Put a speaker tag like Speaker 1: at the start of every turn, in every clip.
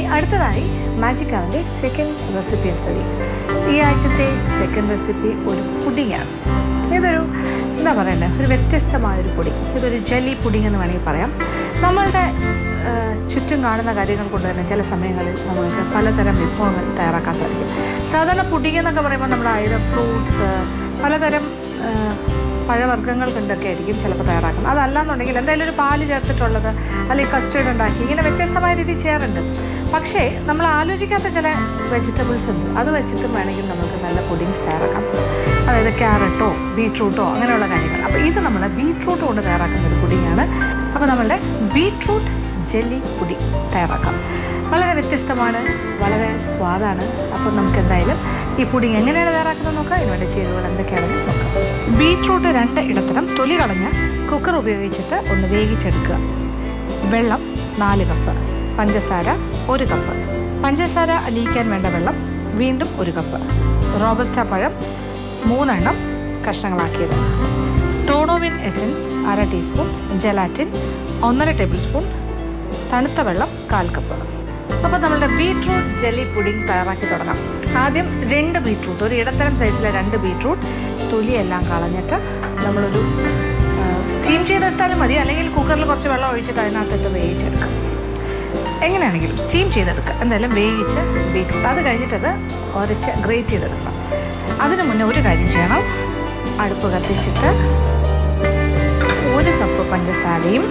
Speaker 1: അടുത്തതായി മാജിക്കാവിൻ്റെ second recipe എടുത്തത് ഈ ആഴ്ചത്തെ സെക്കൻഡ് റെസിപ്പി ഒരു പുഡിങ്ങാണ് ഇതൊരു എന്താ പറയണ്ടേ ഒരു വ്യത്യസ്തമായൊരു പുഡിങ് ഇതൊരു ജെല്ലി പുഡിങ് എന്ന് വേണമെങ്കിൽ പറയാം നമ്മളുടെ ആ, ചുറ്റും കാണുന്ന കാര്യങ്ങൾ കൊണ്ട് തന്നെ ചില സമയങ്ങളിൽ നമ്മൾക്ക് പലതരം വിഭവങ്ങൾ തയ്യാറാക്കാൻ സാധിക്കും സാധാരണ പുഡിങ് എന്നൊക്കെ പറയുമ്പോൾ നമ്മൾ ആയത് ഫ്രൂട്ട്സ് പലതരം ആ, പഴവർഗ്ഗങ്ങൾ കൊണ്ടൊക്കെ ആയിരിക്കും ചിലപ്പോൾ തയ്യാറാക്കുന്നത് അതല്ലാന്നുണ്ടെങ്കിൽ എന്തായാലും ഒരു പാല് ചേർത്തിട്ടുള്ളത് അല്ലെങ്കിൽ കസ്റ്റേർഡ് ഉണ്ടാക്കി ഇങ്ങനെ വ്യത്യസ്തമായ രീതിയിൽ ചെയ്യാറുണ്ട് പക്ഷേ നമ്മൾ ആലോചിക്കാത്ത ചില വെജിറ്റബിൾസ് ഉണ്ട് അത് വെച്ചിട്ടും വേണമെങ്കിൽ നമുക്ക് നല്ല പുഡിങ്സ് തയ്യാറാക്കാൻ പറ്റും അതായത് ക്യാരറ്റോ ബീട്രൂട്ടോ അങ്ങനെയുള്ള കാര്യങ്ങൾ അപ്പോൾ ഇത് നമ്മൾ ബീട്രൂട്ട് കൊണ്ട് തയ്യാറാക്കുന്ന ഒരു പുഡിങ്ങാണ് അപ്പോൾ നമ്മളുടെ ബീട്രൂട്ട് ജെല്ലി പുഡി തയ്യാറാക്കാം വളരെ വ്യത്യസ്തമാണ് വളരെ സ്വാദാണ് അപ്പോൾ നമുക്ക് എന്തായാലും ഈ പുഡിങ് എങ്ങനെയാണ് തയ്യാറാക്കുന്നത് നോക്കാം ഇതിനുവേണ്ട ചേരുവകൾ എന്തൊക്കെയാണെന്ന് നോക്കാം ബീട്രൂട്ട് രണ്ട് ഇടത്തരം തൊലി കളഞ്ഞ് കുക്കർ ഉപയോഗിച്ചിട്ട് ഒന്ന് വേവിച്ചെടുക്കുക വെള്ളം നാല് കപ്പ് പഞ്ചസാര ഒരു കപ്പ് പഞ്ചസാര അലിയിക്കാൻ വേണ്ട വെള്ളം വീണ്ടും ഒരു കപ്പ് റോബസ്റ്റ പഴം മൂന്നെണ്ണം കഷ്ണങ്ങളാക്കിയത് ടോണോവിൻ എസൻസ് അര ടീസ്പൂൺ ജലാറ്റിൻ ഒന്നര ടേബിൾ സ്പൂൺ തണുത്ത വെള്ളം കാൽ കപ്പ് അപ്പോൾ നമ്മളുടെ ബീട്രൂട്ട് ജെല്ലി പുഡിംഗ് തയ്യാറാക്കി തുടങ്ങാം ആദ്യം രണ്ട് ബീട്രൂട്ട് ഒരു ഇടത്തരം സൈസിലെ രണ്ട് ബീട്രൂട്ട് തൊലിയെല്ലാം കളഞ്ഞിട്ട് നമ്മളൊരു സ്റ്റീം ചെയ്തെടുത്താലും മതി അല്ലെങ്കിൽ കുക്കറിൽ കുറച്ച് വെള്ളം ഒഴിച്ചിട്ട് അതിനകത്തിട്ട് വേവിച്ചെടുക്കാം എങ്ങനെയാണെങ്കിലും സ്റ്റീം ചെയ്തെടുക്കുക എന്തായാലും വേവിച്ച് ബീട്രൂട്ട് അത് കഴിഞ്ഞിട്ടത് ഉരച്ച് ഗ്രേറ്റ് ചെയ്തെടുക്കണം അതിന് മുന്നേ ഒരു കാര്യം ചെയ്യണം അടുപ്പ് കത്തിച്ചിട്ട് ഒരു കപ്പ് പഞ്ചസാരയും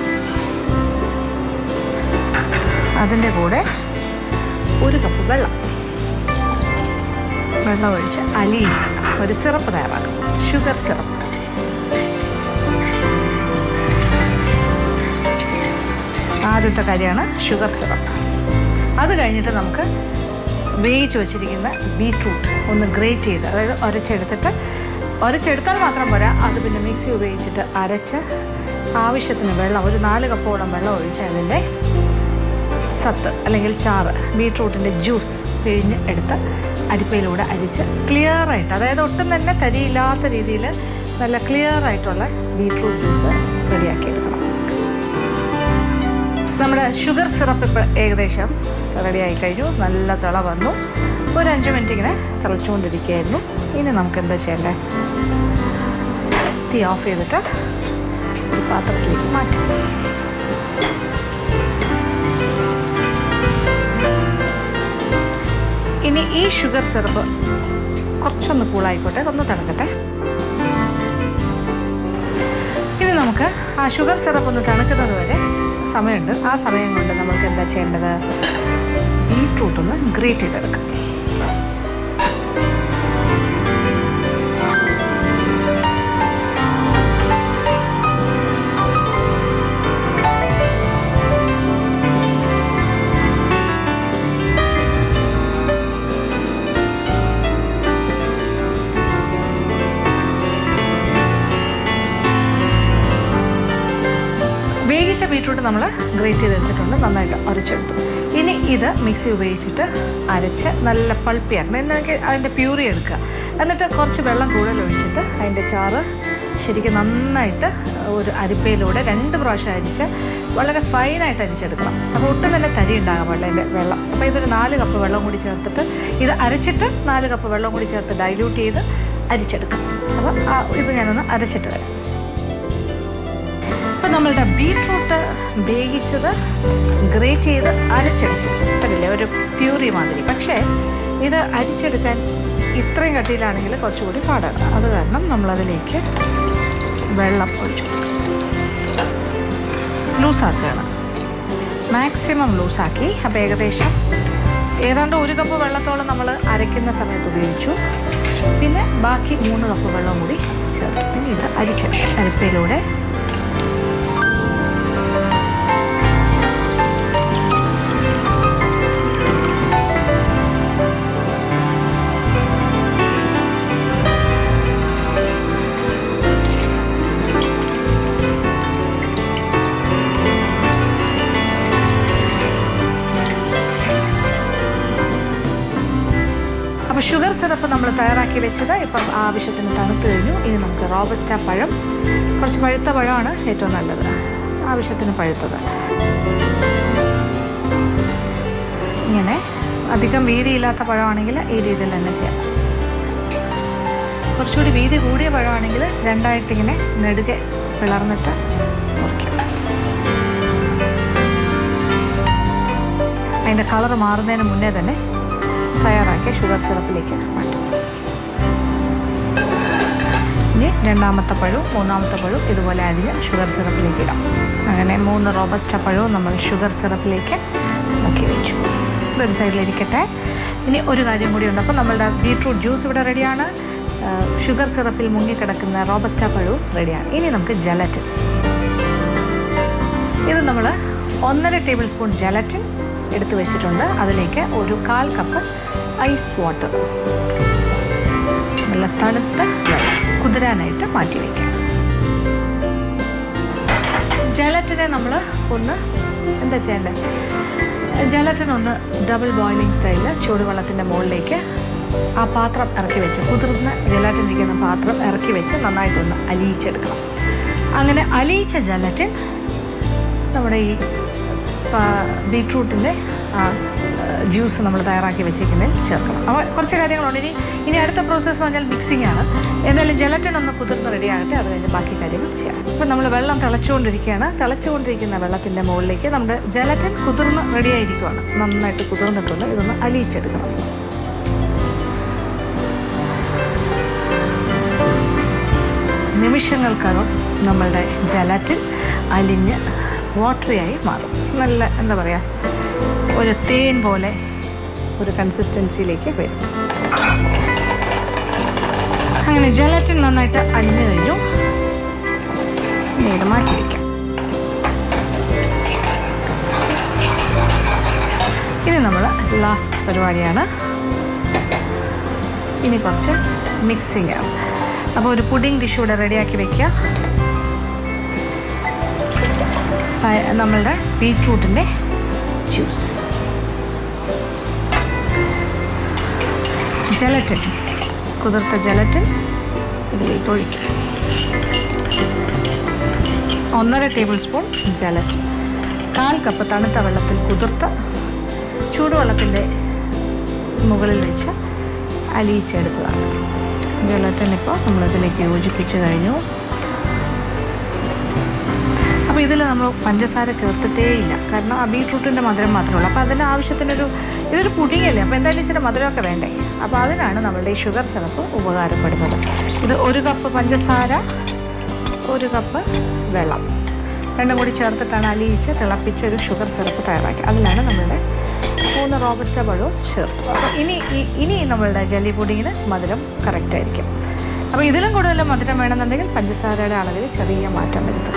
Speaker 1: അതിൻ്റെ കൂടെ ഒരു കപ്പ് വെള്ളം വെള്ളം ഒഴിച്ച് അലിയിച്ച് ഒരു സിറപ്പ് തയ്യാറാക്കും ഷുഗർ സിറപ്പ് ആദ്യത്തെ കാര്യമാണ് ഷുഗർ സിറപ്പ് അത് കഴിഞ്ഞിട്ട് നമുക്ക് വേവിച്ച് വെച്ചിരിക്കുന്ന ബീട്രൂട്ട് ഒന്ന് ഗ്രേറ്റ് ചെയ്ത് അതായത് ഉരച്ചെടുത്തിട്ട് ഉരച്ചെടുത്താൽ മാത്രം പോരാ അത് പിന്നെ മിക്സി ഉപയോഗിച്ചിട്ട് അരച്ച് ആവശ്യത്തിന് വെള്ളം ഒരു നാല് കപ്പോളം വെള്ളം ഒഴിച്ച് അതിൻ്റെ സത്ത് അല്ലെങ്കിൽ ചാറ് ബീട്രൂട്ടിൻ്റെ ജ്യൂസ് പിഴിഞ്ഞ് എടുത്ത് അരിപ്പയിലൂടെ അരിച്ച് ക്ലിയർ ആയിട്ട് അതായത് ഒട്ടും തന്നെ തരിയില്ലാത്ത രീതിയിൽ നല്ല ക്ലിയർ ആയിട്ടുള്ള ബീട്രൂട്ട് ജ്യൂസ് റെഡിയാക്കി എടുക്കണം നമ്മുടെ ഷുഗർ സിറപ്പ് ഇപ്പോൾ ഏകദേശം റെഡിയായി കഴിഞ്ഞു നല്ല തിള വന്നു ഒരു അഞ്ച് മിനിറ്റ് ഇങ്ങനെ തിളച്ചുകൊണ്ടിരിക്കുകയായിരുന്നു ഇനി നമുക്ക് എന്താ ചെയ്യേണ്ടത് തീ ഓഫ് ചെയ്തിട്ട് ഒരു പാത്രത്തിലേക്ക് മാറ്റാം ഇനി ഈ ഷുഗർ സിറപ്പ് കുറച്ചൊന്ന് കൂളായിക്കോട്ടെ ഒന്ന് തണുക്കട്ടെ ഇനി നമുക്ക് ആ ഷുഗർ സിറപ്പ് ഒന്ന് തണുക്കുന്നത് വരെ സമയമുണ്ട് ആ സമയം കൊണ്ട് നമുക്ക് എന്താ ചെയ്യേണ്ടത് ബീട്രൂട്ട് ഒന്ന് ഗ്രേറ്റ് ചെയ്തെടുക്കാം വേവിച്ച ബീട്രൂട്ട് നമ്മൾ ഗ്രേറ്റ് ചെയ്തെടുത്തിട്ടുണ്ട് നന്നായിട്ട് അരച്ചെടുത്തു ഇനി ഇത് മിക്സി ഉപയോഗിച്ചിട്ട് അരച്ച് നല്ല പൾപ്പിയാക്കണം എന്നൊക്കെ അതിൻ്റെ പ്യൂറി എടുക്കുക എന്നിട്ട് കുറച്ച് വെള്ളം കൂടുതൽ ഒഴിച്ചിട്ട് അതിൻ്റെ ചാറ് ശരിക്കും നന്നായിട്ട് ഒരു അരിപ്പയിലൂടെ രണ്ട് പ്രാവശ്യം അരിച്ച് വളരെ ഫൈനായിട്ട് അരിച്ചെടുക്കണം അപ്പോൾ ഒട്ടും തന്നെ തരി ഉണ്ടാകാൻ പാടില്ല അതിൻ്റെ വെള്ളം അപ്പോൾ ഇതൊരു നാല് കപ്പ് വെള്ളം കൂടി ചേർത്തിട്ട് ഇത് അരച്ചിട്ട് നാല് കപ്പ് വെള്ളം കൂടി ചേർത്ത് ഡൈല്യൂട്ട് ചെയ്ത് അരിച്ചെടുക്കാം അപ്പോൾ ആ ഇത് ഞാനൊന്ന് അരച്ചിട്ട് വരാം ഇപ്പം നമ്മളുടെ ബീട്രൂട്ട് വേവിച്ചത് ഗ്രേറ്റ് ചെയ്ത് അരച്ചെടുത്തു കണ്ടില്ലേ ഒരു പ്യൂറി മാതിരി പക്ഷേ ഇത് അരിച്ചെടുക്കാൻ ഇത്രയും കട്ടിയിലാണെങ്കിൽ കുറച്ചുകൂടി പാടാണ് അത് കാരണം നമ്മളതിലേക്ക് വെള്ളം ഒഴിച്ചു ലൂസാക്കുകയാണ് മാക്സിമം ലൂസാക്കി അപ്പോൾ ഏകദേശം ഏതാണ്ട് ഒരു കപ്പ് വെള്ളത്തോളം നമ്മൾ അരയ്ക്കുന്ന സമയത്ത് ഉപയോഗിച്ചു പിന്നെ ബാക്കി മൂന്ന് കപ്പ് വെള്ളം കൂടി ചേർത്തു ഇനി ഇത് അരിച്ചെടുക്കും അരിപ്പയിലൂടെ അപ്പോൾ ഷുഗർ സിറപ്പ് നമ്മൾ തയ്യാറാക്കി വെച്ചത് ഇപ്പം ആവശ്യത്തിന് തണുത്ത് കഴിഞ്ഞു ഇനി നമുക്ക് റോബസ്റ്റ പഴം കുറച്ച് പഴുത്ത പഴമാണ് ഏറ്റവും നല്ലത് ആവശ്യത്തിന് പഴുത്തത് ഇങ്ങനെ അധികം വീതിയില്ലാത്ത പഴമാണെങ്കിൽ ഈ രീതിയിൽ തന്നെ ചെയ്യാം കുറച്ചുകൂടി വീതി കൂടിയ പഴമാണെങ്കിൽ രണ്ടായിട്ടിങ്ങനെ നെടുകെ പിളർന്നിട്ട് മുറിക്കാം അതിൻ്റെ കളർ മാറുന്നതിന് മുന്നേ തന്നെ തയ്യാറാക്കിയ ഷുഗർ സിറപ്പിലേക്ക് മാറ്റാം ഇനി രണ്ടാമത്തെ പഴവും മൂന്നാമത്തെ പഴവും ഇതുപോലെ അരിഞ്ഞ് ഷുഗർ സിറപ്പിലേക്ക് ഇടാം അങ്ങനെ മൂന്ന് റോബസ്റ്റ പഴവും നമ്മൾ ഷുഗർ സിറപ്പിലേക്ക് മുക്കി വെച്ചു ഇതൊരു സൈഡിലിരിക്കട്ടെ ഇനി ഒരു കാര്യം കൂടി ഉണ്ട് അപ്പോൾ നമ്മളുടെ ബീട്രൂട്ട് ജ്യൂസ് ഇവിടെ റെഡിയാണ് ഷുഗർ സിറപ്പിൽ മുങ്ങിക്കിടക്കുന്ന റോബസ്റ്റ പഴവും റെഡിയാണ് ഇനി നമുക്ക് ജലറ്റിൻ ഇത് നമ്മൾ ഒന്നര ടേബിൾ സ്പൂൺ ജലറ്റിൻ എടുത്തു വെച്ചിട്ടുണ്ട് അതിലേക്ക് ഒരു കാൽ കപ്പ് ഐസ് വാട്ടർ നല്ല തണുത്ത വെള്ളം കുതിരാനായിട്ട് മാറ്റി വയ്ക്കാം ജലറ്റിനെ നമ്മൾ ഒന്ന് എന്താ ചെയ്യേണ്ടത് ജലറ്റിൻ ഒന്ന് ഡബിൾ ബോയിലിംഗ് സ്റ്റൈലിൽ ചൂടുവെള്ളത്തിൻ്റെ മുകളിലേക്ക് ആ പാത്രം ഇറക്കി വെച്ച് കുതിർന്ന ജലാറ്റിൻ ഇരിക്കുന്ന പാത്രം ഇറക്കി വെച്ച് നന്നായിട്ടൊന്ന് അലിയിച്ചെടുക്കണം അങ്ങനെ അലിയിച്ച ജലറ്റിൻ നമ്മുടെ ഈ ബീട്രൂട്ടിൻ്റെ ജ്യൂസ് നമ്മൾ തയ്യാറാക്കി വെച്ചേക്കുന്നതിൽ ചേർക്കണം അപ്പോൾ കുറച്ച് കാര്യങ്ങളുണ്ട് ഇനി ഇനി അടുത്ത പ്രോസസ്സ് എന്ന് പറഞ്ഞാൽ മിക്സിംഗ് ആണ് എന്തായാലും ജലറ്റിൻ ഒന്ന് കുതിർന്ന് റെഡി ആകട്ടെ അത് കഴിഞ്ഞ് ബാക്കി കാര്യങ്ങൾ ചെയ്യാം ഇപ്പോൾ നമ്മൾ വെള്ളം തിളച്ചുകൊണ്ടിരിക്കുകയാണ് തിളച്ചുകൊണ്ടിരിക്കുന്ന വെള്ളത്തിൻ്റെ മുകളിലേക്ക് നമ്മുടെ ജലറ്റിൻ കുതിർന്ന് റെഡി ആയിരിക്കുവാണ് നന്നായിട്ട് കുതിർന്നിട്ടുണ്ട് ഇതൊന്ന് അലിയിച്ചെടുക്കണം നിമിഷങ്ങൾക്കകം നമ്മളുടെ ജലറ്റിൻ അലിഞ്ഞ് വാട്ടറിയായി മാറും നല്ല എന്താ പറയുക ഒരു തേൻ പോലെ ഒരു കൺസിസ്റ്റൻസിയിലേക്ക് വരും അങ്ങനെ ജലറ്റിൻ നന്നായിട്ട് അലിഞ്ഞു കഴിഞ്ഞു ഇനി ഇത് മാറ്റി വയ്ക്കാം ഇനി നമ്മൾ ലാസ്റ്റ് പരിപാടിയാണ് ഇനി കുറച്ച് മിക്സിംഗ് ആണ് അപ്പോൾ ഒരു പുഡിംഗ് ഡിഷ് ഇവിടെ റെഡിയാക്കി വെക്കുക പ- നമ്മളുടെ ബീട്രൂട്ടിൻ്റെ ജ്യൂസ് ജലറ്റിൻ കുതിർത്ത ജലറ്റിൻ ഇതിലേക്ക് ഒഴിക്കും ഒന്നര ടേബിൾ സ്പൂൺ ജലറ്റിൻ കാൽ കപ്പ് തണുത്ത വെള്ളത്തിൽ കുതിർത്ത ചൂടുവെള്ളത്തിൻ്റെ മുകളിൽ വെച്ച് അലിയിച്ചെടുത്തതാണ് ജലറ്റിൻ ഇപ്പോൾ നമ്മളിതിലേക്ക് യോജിപ്പിച്ച് കഴിഞ്ഞു അപ്പോൾ ഇതിൽ നമ്മൾ പഞ്ചസാര ചേർത്തിട്ടേ ഇല്ല കാരണം ആ ബീട്രൂട്ടിൻ്റെ മധുരം മാത്രമേ ഉള്ളൂ അപ്പോൾ അതിൻ്റെ ആവശ്യത്തിനൊരു ഇതൊരു പുഡിങ്ങല്ലേ അപ്പോൾ എന്തായാലും ഇച്ചിരി മധുരമൊക്കെ വേണ്ടേ അപ്പോൾ അതിനാണ് നമ്മളുടെ ഈ ഷുഗർ സിറപ്പ് ഉപകാരപ്പെടുന്നത് ഇത് ഒരു കപ്പ് പഞ്ചസാര ഒരു കപ്പ് വെള്ളം രണ്ടും കൂടി ചേർത്തിട്ടാണ് അലിയിച്ച് തിളപ്പിച്ച ഒരു ഷുഗർ സിറപ്പ് തയ്യാറാക്കി അതിലാണ് നമ്മളുടെ മൂന്ന് റോബസ്റ്റ പഴവും ചേർത്തത് അപ്പോൾ ഇനി ഈ- ഇനി നമ്മളുടെ ജെല്ലി പുഡിങ്ങിന് മധുരം കറക്റ്റായിരിക്കും അപ്പോൾ ഇതിലും കൂടുതൽ മധുരം വേണമെന്നുണ്ടെങ്കിൽ പഞ്ചസാരയുടെ അളവിൽ ചെറിയ മാറ്റം വരുത്തുക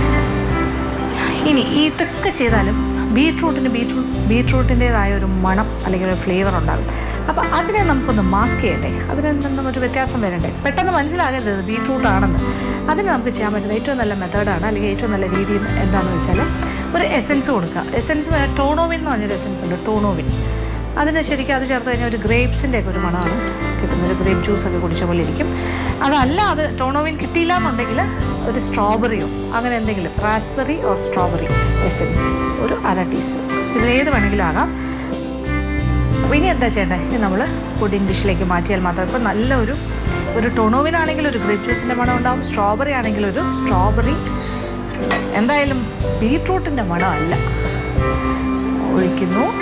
Speaker 1: ഇനി ഈ ഇതൊക്കെ ചെയ്താലും ബീട്രൂട്ടിന് ബീട്രൂട്ട് ബീട്രൂട്ടിൻ്റേതായ ഒരു മണം അല്ലെങ്കിൽ ഒരു ഫ്ലേവർ ഉണ്ടാകും അപ്പോൾ അതിനെ നമുക്കൊന്ന് മാസ്ക് ചെയ്യണ്ടേ അതിൽ നിന്നും ഒരു വ്യത്യാസം വരണ്ടേ പെട്ടെന്ന് മനസ്സിലാകരുത് ഇത് ബീട്രൂട്ട് ആണെന്ന് അതിന് നമുക്ക് ചെയ്യാൻ പറ്റുന്ന ഏറ്റവും നല്ല മെത്തേഡാണ് അല്ലെങ്കിൽ ഏറ്റവും നല്ല രീതി എന്താണെന്ന് വെച്ചാൽ ഒരു എസൻസ് കൊടുക്കുക എസൻസ് ടോണോവിൻ എന്ന് പറഞ്ഞൊരു എസൻസ് ഉണ്ട് ടോണോവിൻ അതിന് ശരിക്കും അത് ചേർത്ത് കഴിഞ്ഞാൽ ഒരു ഗ്രേപ്സിൻ്റെ ഒക്കെ ഒരു മണമാണ് കിട്ടുന്നത് ഒരു ഗ്രേപ്പ് ജ്യൂസ് ഒക്കെ കുടിച്ച പോലെ ഇരിക്കും അതല്ല അത് ടോണോവിൻ കിട്ടിയില്ല എന്നുണ്ടെങ്കിൽ ഒരു സ്ട്രോബെറിയോ അങ്ങനെ എന്തെങ്കിലും റാസ്ബെറി ഓർ സ്ട്രോബെറി എസെൻസ് ഒരു അര ടീസ്പൂൺ ഇതിലേത് വേണമെങ്കിലും ആകാം അപ്പോൾ ഇനി എന്താ ചെയ്യേണ്ടത് ഇനി നമ്മൾ പുഡിംഗ് ഡിഷിലേക്ക് മാറ്റിയാൽ മാത്രം ഇപ്പോൾ നല്ല ഒരു ഒരു ടൊണോവിനാണെങ്കിൽ ഒരു ഗ്രേപ്പ് ജ്യൂസിൻ്റെ മണം ഉണ്ടാവും സ്ട്രോബെറി ആണെങ്കിൽ ഒരു സ്ട്രോബെറി എന്തായാലും ബീട്രൂട്ടിൻ്റെ മണമല്ല ഒഴിക്കുന്നു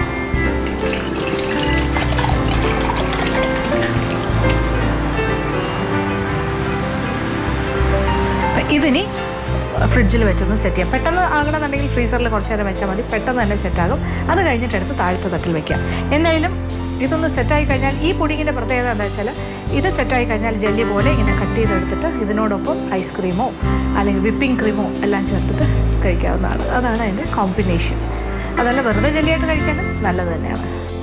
Speaker 1: അപ്പം ഇതിനി ഫ്രിഡ്ജിൽ വെച്ചൊന്ന് സെറ്റ് ചെയ്യാം പെട്ടെന്ന് ആകണമെന്നുണ്ടെങ്കിൽ ഫ്രീസറിൽ കുറച്ച് നേരം വെച്ചാൽ മതി പെട്ടെന്ന് തന്നെ സെറ്റാകും അത് കഴിഞ്ഞിട്ട് എടുത്ത് താഴത്തെ തട്ടിൽ വെക്കാം എന്തായാലും ഇതൊന്ന് സെറ്റായി കഴിഞ്ഞാൽ ഈ പുഡിങ്ങിൻ്റെ പ്രത്യേകത എന്താ വെച്ചാൽ ഇത് സെറ്റായി കഴിഞ്ഞാൽ ജെല്ലി പോലെ ഇങ്ങനെ കട്ട് ചെയ്തെടുത്തിട്ട് ഇതിനോടൊപ്പം ഐസ്ക്രീമോ അല്ലെങ്കിൽ വിപ്പിംഗ് ക്രീമോ എല്ലാം ചേർത്തിട്ട് കഴിക്കാവുന്നതാണ് അതാണ് അതിൻ്റെ കോമ്പിനേഷൻ അതല്ല വെറുതെ ജെല്ലിയായിട്ട് കഴിക്കാനും നല്ലത് തന്നെയാണ്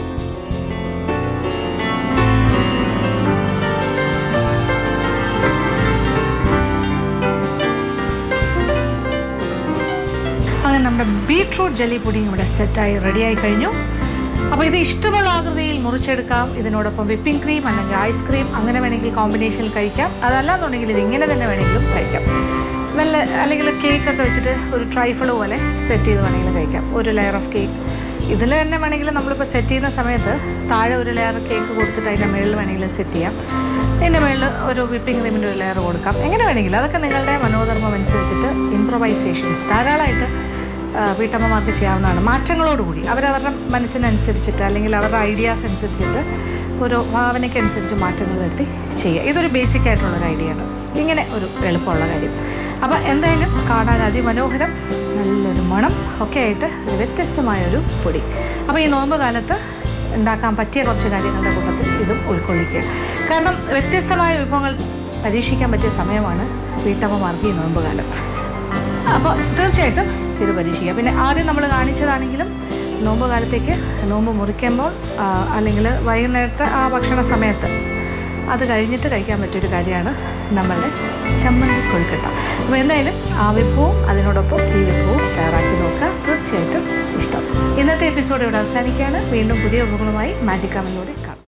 Speaker 1: അങ്ങനെ നമ്മുടെ ബീട്രൂട്ട് ജെല്ലി പുഡിംഗ് ഇവിടെ സെറ്റായി റെഡിയായി കഴിഞ്ഞു അപ്പോൾ ഇത് ഇഷ്ടമുള്ള ആകൃതിയിൽ മുറിച്ചെടുക്കാം ഇതിനോടൊപ്പം വിപ്പിംഗ് ക്രീം അല്ലെങ്കിൽ ഐസ്ക്രീം അങ്ങനെ വേണമെങ്കിൽ കോമ്പിനേഷനിൽ കഴിക്കാം അതല്ലാന്നുണ്ടെങ്കിൽ ഇത് ഇങ്ങനെ തന്നെ വേണമെങ്കിലും കഴിക്കാം നല്ല അല്ലെങ്കിൽ കേക്കൊക്കെ വെച്ചിട്ട് ഒരു ട്രൈഫിൾ പോലെ സെറ്റ് ചെയ്ത് വേണമെങ്കിലും കഴിക്കാം ഒരു ലെയർ ഓഫ് കേക്ക് ഇതിൽ തന്നെ വേണമെങ്കിൽ നമ്മളിപ്പോൾ സെറ്റ് ചെയ്യുന്ന സമയത്ത് താഴെ ഒരു ലെയർ കേക്ക് കൊടുത്തിട്ട് അതിൻ്റെ മുകളിൽ വേണമെങ്കിൽ സെറ്റ് ചെയ്യാം അതിൻ്റെ മുകളിൽ ഒരു വിപ്പിംഗ് ക്രീമിൻ്റെ ഒരു ലെയർ കൊടുക്കാം എങ്ങനെ വേണമെങ്കിലും അതൊക്കെ നിങ്ങളുടെ മനോധർമ്മം അനുസരിച്ചിട്ട് ഇംപ്രവൈസേഷൻസ് ധാരാളമായിട്ട് ആ, വീട്ടമ്മമാർക്ക് ചെയ്യാവുന്നതാണ് മാറ്റങ്ങളോടുകൂടി അവരവരുടെ മനസ്സിനനുസരിച്ചിട്ട് അല്ലെങ്കിൽ അവരുടെ ഐഡിയാസ് അനുസരിച്ചിട്ട് ഒരു ഭാവനയ്ക്കനുസരിച്ച് മാറ്റങ്ങൾ വരുത്തി ചെയ്യുക ഇതൊരു ബേസിക് ആയിട്ടുള്ളൊരു ഐഡിയ ആണ് ഇങ്ങനെ ഒരു എളുപ്പമുള്ള കാര്യം അപ്പോൾ എന്തായാലും കാണാൻ അതിമനോഹരം നല്ലൊരു മണം ഒക്കെ ആയിട്ട് ഒരു വ്യത്യസ്തമായൊരു പൊടി അപ്പോൾ ഈ നോമ്പ് കാലത്ത് ഉണ്ടാക്കാൻ പറ്റിയ കുറച്ച് കാര്യങ്ങളുടെ കൂട്ടത്തിൽ ഇതും ഉൾക്കൊള്ളിക്കുക കാരണം വ്യത്യസ്തമായ വിഭവങ്ങൾ പരീക്ഷിക്കാൻ പറ്റിയ സമയമാണ് വീട്ടമ്മമാർക്ക് ഈ നോമ്പ് കാലം അപ്പോൾ തീർച്ചയായിട്ടും ഇത് പരീക്ഷിക്കുക പിന്നെ ആദ്യം നമ്മൾ കാണിച്ചതാണെങ്കിലും നോമ്പ് കാലത്തേക്ക് നോമ്പ് മുറിക്കുമ്പോൾ ആ, അല്ലെങ്കിൽ വൈകുന്നേരത്തെ ആ ഭക്ഷണ സമയത്ത് അത് കഴിഞ്ഞിട്ട് കഴിക്കാൻ പറ്റിയൊരു കാര്യമാണ് നമ്മളുടെ ചമ്മന്തി കൊഴുക്കട്ട അപ്പോൾ എന്തായാലും ആ വിഭവവും അതിനോടൊപ്പം ഈ വിഭവവും തയ്യാറാക്കി നോക്കുക തീർച്ചയായിട്ടും ഇഷ്ടം ഇന്നത്തെ എപ്പിസോഡ് ഇവിടെ അവസാനിക്കുകയാണ് വീണ്ടും പുതിയ വിഭവങ്ങളുമായി മാജിക് കാമിലൂടെ കാണാം